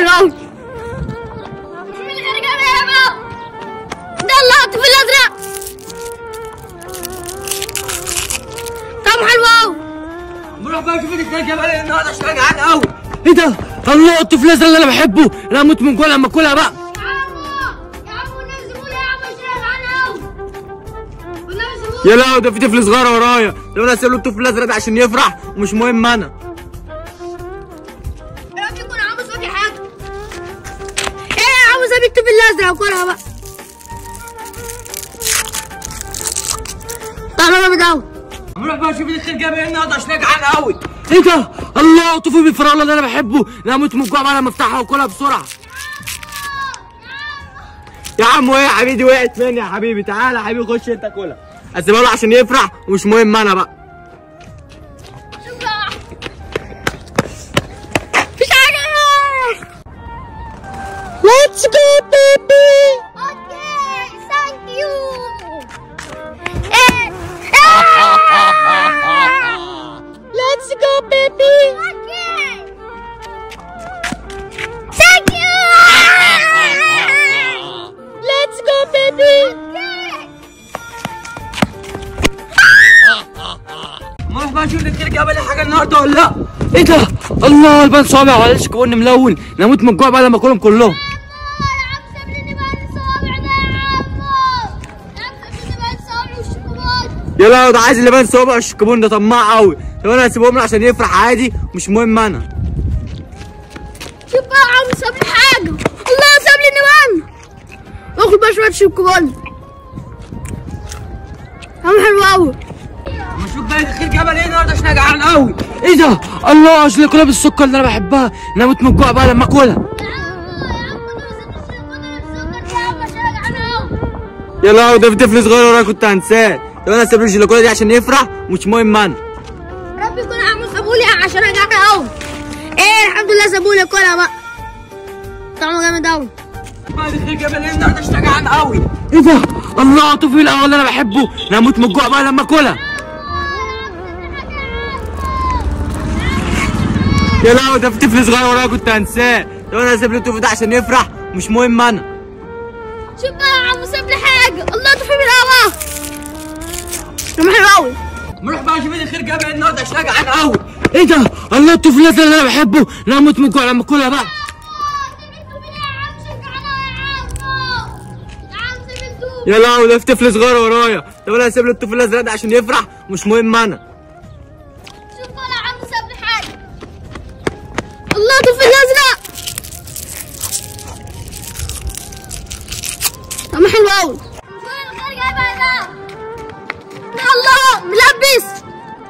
اهو ده اللقط في الازرق طعمه حلو قوي نروح بقى نشوف الاثنين جبل النهارده عشان جعان قوي ايه ده الله الطفل الازرق اللي انا بحبه انا اموت من جوع لما اكلها بقى يا لا ده في طفل صغير ورايا لو انا هسيب له الطفل الازرق ده عشان يفرح ومش مهم انا ايه عاوز ابي الطفل الازرق وكلها بقى طعمه جامد قوي نروح بقى نشوف الاثنين جاب ايه النهارده عشان أنا جعان قوي ايه ده الله طفل بالفراوله اللي انا بحبه انا هموت من الجوع بقى لما افتحها واكلها بسرعه يا عم وقع يا حبيبي وقعت مني يا حبيبي تعالى يا حبيبي خش انت كلها اسيبها له عشان يفرح ومش مهم انا بقى مفيش حاجة Let's go baby Okay thank you Eh, ah! Let's go baby Okay Thank you Let's go baby نروح بقى نشوف الاثنين جاب لي حاجه النهارده ولا لا ايه ده الله البان صابع ولا الشكبون ملون انا هموت من الجوع بقى لما اكلهم كلهم يا لا ده عايز اللبان صابع الشكبون ده طماع قوي طب انا هسيبهم له عشان يفرح عادي مش مهم انا شوف بقى عم ساب لي حاجة الله ساب لي نبان اخد بقى شوية شوكولاتة طعمه حلو قوي ما اشوف بقى الخير جبل ايه النهارده عشان انا جعان قوي ايه ده الله عشان اكلها بالسكر اللي انا بحبها انا هموت من الجوع بقى لما اكلها يا لا ده في طفل صغير ورايا كنت هنساه طب انا هسيب له الشوكولاته دي عشان يفرح ومش مهم انا ربي يكون عم سابولي عشان انا جعان قوي ايه الحمد لله سابولي كلها بقى طعمه جامد قوي بعد الخير جبل ايه النهارده عشان انا جعان قوي ايه ده الله طفل الاول اللي انا بحبه انا هموت من الجوع بقى لما اكلها يا لا ده في طفل صغير ورايا كنت هنساه طب انا هسيب له الطفل ده عشان يفرح ومش مهم انا شوف بقى عم ساب لي حاجة الله تحب الهوا طعمه حلو قوي نروح بقى نشوف الخير جاب ايه النهارده عشان انا جعان قوي ايه ده الله الطفل الازرق اللي انا بحبه انا هموت من الجوع لما اكلها بقى يا لا ده في طفل صغير ورايا طب انا هسيب له الطفل الازرق ده عشان يفرح ومش مهم انا شوف بقى عم ساب لي حاجة الله طفل الازرق طعمه حلو قوي الله ملبس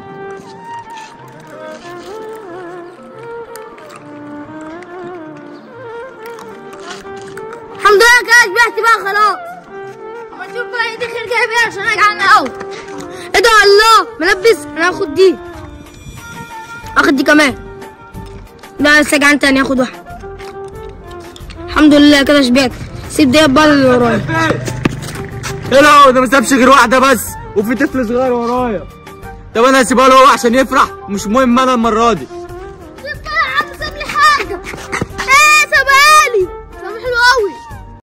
الحمد لله كده شبعت بقى خلاص اما اشوف بقى ايه دخل جايب ايه عشان انا جعان قوي ايه ده الله ملبس انا هاخد دي اخد دي كمان لا لسه جعان تاني هاخد واحد الحمد لله كده شبعت سيب دي بقى اللي ورايا يا لا ده ما سابش غير واحده بس وفي طفل صغير ورايا طب انا هسيبها له هو عشان يفرح مش مهم انا المره دي